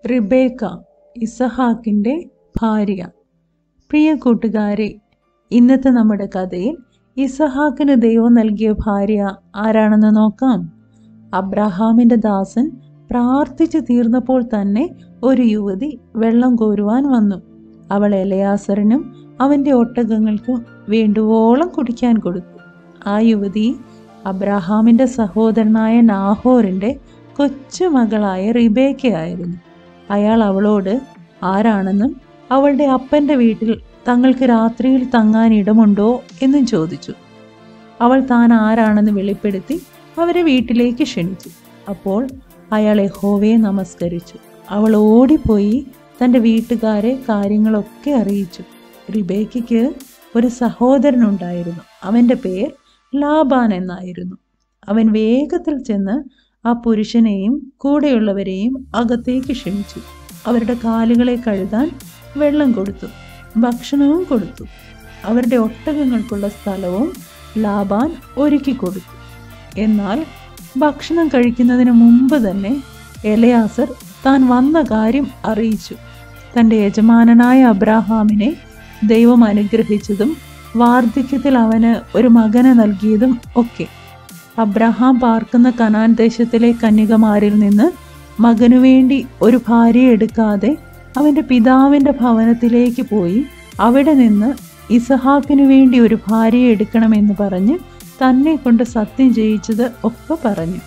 റിബേക്ക ഇസഹാക്കിൻ്റെ ഭാര്യ പ്രിയ കൂട്ടുകാരെ ഇന്നത്തെ നമ്മുടെ കഥയിൽ ഇസഹാക്കിന് ദൈവം നൽകിയ ഭാര്യ ആരാണെന്ന് നോക്കാം അബ്രഹാമിൻ്റെ ദാസൻ പ്രാർത്ഥിച്ചു തീർന്നപ്പോൾ തന്നെ ഒരു യുവതി വെള്ളം കോരുവാൻ വന്നു അവൾ എലയാസറിനും അവൻ്റെ ഒട്ടകങ്ങൾക്കും വേണ്ടുവോളം കുടിക്കാൻ കൊടുത്തു ആ യുവതി അബ്രഹാമിൻ്റെ സഹോദരനായ നാഹോറിൻ്റെ കൊച്ചുമകളായ റിബേക്കയായിരുന്നു അയാൾ അവളോട് ആരാണെന്നും അവളുടെ അപ്പൻ്റെ വീട്ടിൽ തങ്ങൾക്ക് രാത്രിയിൽ തങ്ങാൻ ഇടമുണ്ടോ എന്നും ചോദിച്ചു അവൾ താൻ ആരാണെന്ന് വെളിപ്പെടുത്തി അവരെ വീട്ടിലേക്ക് ക്ഷണിച്ചു അപ്പോൾ അയാൾ യഹോവയെ നമസ്കരിച്ചു അവൾ ഓടിപ്പോയി തൻ്റെ വീട്ടുകാരെ കാര്യങ്ങളൊക്കെ അറിയിച്ചു റിബേക്കയ്ക്ക് ഒരു സഹോദരനുണ്ടായിരുന്നു അവൻ്റെ പേർ ലാബാൻ എന്നായിരുന്നു അവൻ വേഗത്തിൽ ചെന്ന് ആ പുരുഷനെയും കൂടെയുള്ളവരെയും അകത്തേക്ക് ക്ഷണിച്ചു അവരുടെ കാലുകളെ കഴുകാൻ വെള്ളം കൊടുത്തു ഭക്ഷണവും കൊടുത്തു അവരുടെ ഒട്ടകങ്ങൾക്കുള്ള സ്ഥലവും ലാബാൻ ഒരുക്കി കൊടുത്തു എന്നാൽ ഭക്ഷണം കഴിക്കുന്നതിന് മുമ്പ് തന്നെ എലയാസർ താൻ വന്ന കാര്യം അറിയിച്ചു തൻ്റെ യജമാനനായ അബ്രാഹാമിനെ ദൈവം അനുഗ്രഹിച്ചതും വാർദ്ധക്യത്തിൽ അവന് ഒരു മകനെ നൽകിയതും ഒക്കെ അബ്രഹാം പാർക്കുന്ന കനാൻ ദേശത്തിലെ കന്യകമാരിൽ നിന്ന് മകനു വേണ്ടി ഒരു ഭാര്യയെ എടുക്കാതെ അവൻ്റെ പിതാവിൻ്റെ ഭവനത്തിലേക്ക് പോയി അവിടെ നിന്ന് ഇസഹാക്കിനു വേണ്ടി ഒരു ഭാര്യയെ എടുക്കണമെന്ന് പറഞ്ഞ് തന്നെ കൊണ്ട് സത്യം ചെയ്യിച്ചത് ഒക്കെ പറഞ്ഞു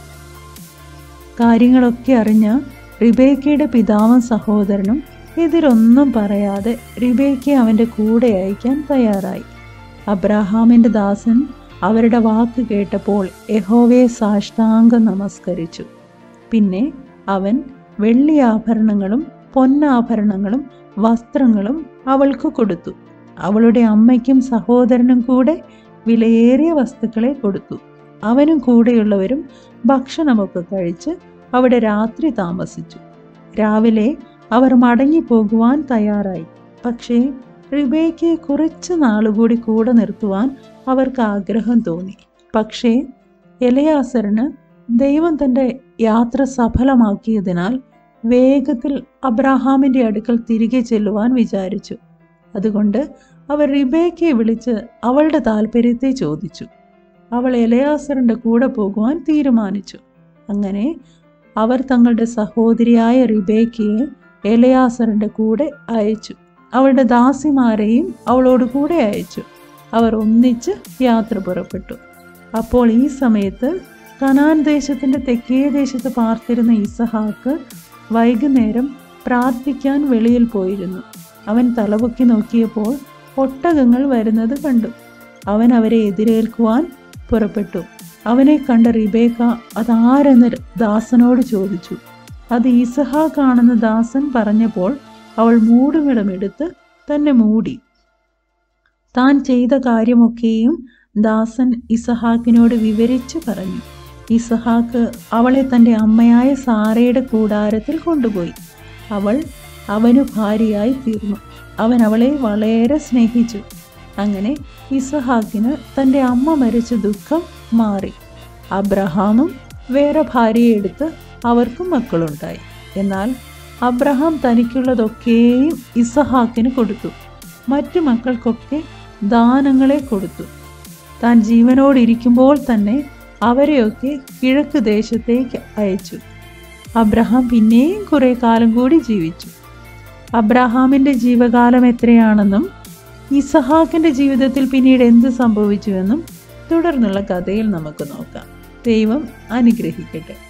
കാര്യങ്ങളൊക്കെ അറിഞ്ഞ റിബേക്കയുടെ പിതാവും സഹോദരനും എതിരൊന്നും പറയാതെ റിബേക്കയെ അവൻ്റെ കൂടെ അയക്കാൻ തയ്യാറായി അബ്രാഹാമിൻ്റെ ദാസൻ അവരുടെ വാക്ക് കേട്ടപ്പോൾ യഹോവയെ സാഷ്ടാംഗം നമസ്കരിച്ചു പിന്നെ അവൻ വെള്ളി ആഭരണങ്ങളും പൊന്നാഭരണങ്ങളും വസ്ത്രങ്ങളും അവൾക്ക് കൊടുത്തു അവളുടെ അമ്മയ്ക്കും സഹോദരനും കൂടെ വിലയേറിയ വസ്തുക്കളെ കൊടുത്തു അവനും കൂടെയുള്ളവരും ഭക്ഷണമൊക്കെ കഴിച്ച് അവിടെ രാത്രി താമസിച്ചു രാവിലെ അവർ മടങ്ങിപ്പോകുവാൻ തയ്യാറായി പക്ഷേ റിബേക്കയെ കുറച്ച് നാളുകൂടി കൂടെ നിർത്തുവാൻ അവർക്ക് ആഗ്രഹം തോന്നി പക്ഷേ എലയാസറിന് ദൈവം തൻ്റെ യാത്ര സഫലമാക്കിയതിനാൽ വേഗത്തിൽ അബ്രാഹാമിൻ്റെ അടുക്കൽ തിരികെ ചെല്ലുവാൻ വിചാരിച്ചു അതുകൊണ്ട് അവർ റിബേക്കയെ വിളിച്ച് അവളുടെ താല്പര്യത്തെ ചോദിച്ചു അവൾ എലയാസറിൻ്റെ കൂടെ പോകുവാൻ തീരുമാനിച്ചു അങ്ങനെ അവർ തങ്ങളുടെ സഹോദരിയായ റിബേക്കയെ എലയാസറിൻ്റെ കൂടെ അയച്ചു അവളുടെ ദാസിമാരെയും അവളോട് കൂടെ അയച്ചു അവർ ഒന്നിച്ച് യാത്ര പുറപ്പെട്ടു അപ്പോൾ ഈ സമയത്ത് കനാൻ ദേശത്തിൻ്റെ തെക്കേ ദേശത്ത് പാർത്തിരുന്ന ഇസഹാക്ക് വൈകുന്നേരം പ്രാർത്ഥിക്കാൻ വെളിയിൽ പോയിരുന്നു അവൻ തലപൊക്കി നോക്കിയപ്പോൾ ഒട്ടകങ്ങൾ വരുന്നത് കണ്ടു അവൻ അവരെ എതിരേൽക്കുവാൻ പുറപ്പെട്ടു അവനെ കണ്ട റിബേക്ക അതാരെന്ന് ദാസനോട് ചോദിച്ചു അത് ഈസഹാക്കാണെന്ന് ദാസൻ പറഞ്ഞപ്പോൾ അവൾ മൂടുമിടമെടുത്ത് തന്നെ മൂടി താൻ ചെയ്ത കാര്യമൊക്കെയും ദാസൻ ഇസഹാക്കിനോട് വിവരിച്ചു പറഞ്ഞു ഇസഹാക്ക് അവളെ തൻ്റെ അമ്മയായ സാറയുടെ കൂടാരത്തിൽ കൊണ്ടുപോയി അവൾ അവനു ഭാര്യയായി തീർന്നു അവൻ അവളെ വളരെ സ്നേഹിച്ചു അങ്ങനെ ഇസഹാക്കിന് തൻ്റെ അമ്മ മരിച്ച ദുഃഖം മാറി അബ്രഹാമും വേറെ ഭാര്യയെ എടുത്ത് അവർക്കും മക്കളുണ്ടായി എന്നാൽ അബ്രഹാം തനിക്കുള്ളതൊക്കെയും ഇസഹാക്കിന് കൊടുത്തു മറ്റു മക്കൾക്കൊക്കെ ദാനങ്ങളെ കൊടുത്തു താൻ ജീവനോടിരിക്കുമ്പോൾ തന്നെ അവരെയൊക്കെ കിഴക്ക് ദേശത്തേക്ക് അയച്ചു അബ്രഹാം പിന്നെയും കുറേ കാലം കൂടി ജീവിച്ചു അബ്രഹാമിൻ്റെ ജീവകാലം എത്രയാണെന്നും ഇസഹാക്കിൻ്റെ ജീവിതത്തിൽ പിന്നീട് എന്ത് സംഭവിച്ചുവെന്നും തുടർന്നുള്ള കഥയിൽ നമുക്ക് നോക്കാം ദൈവം അനുഗ്രഹിക്കട്ടെ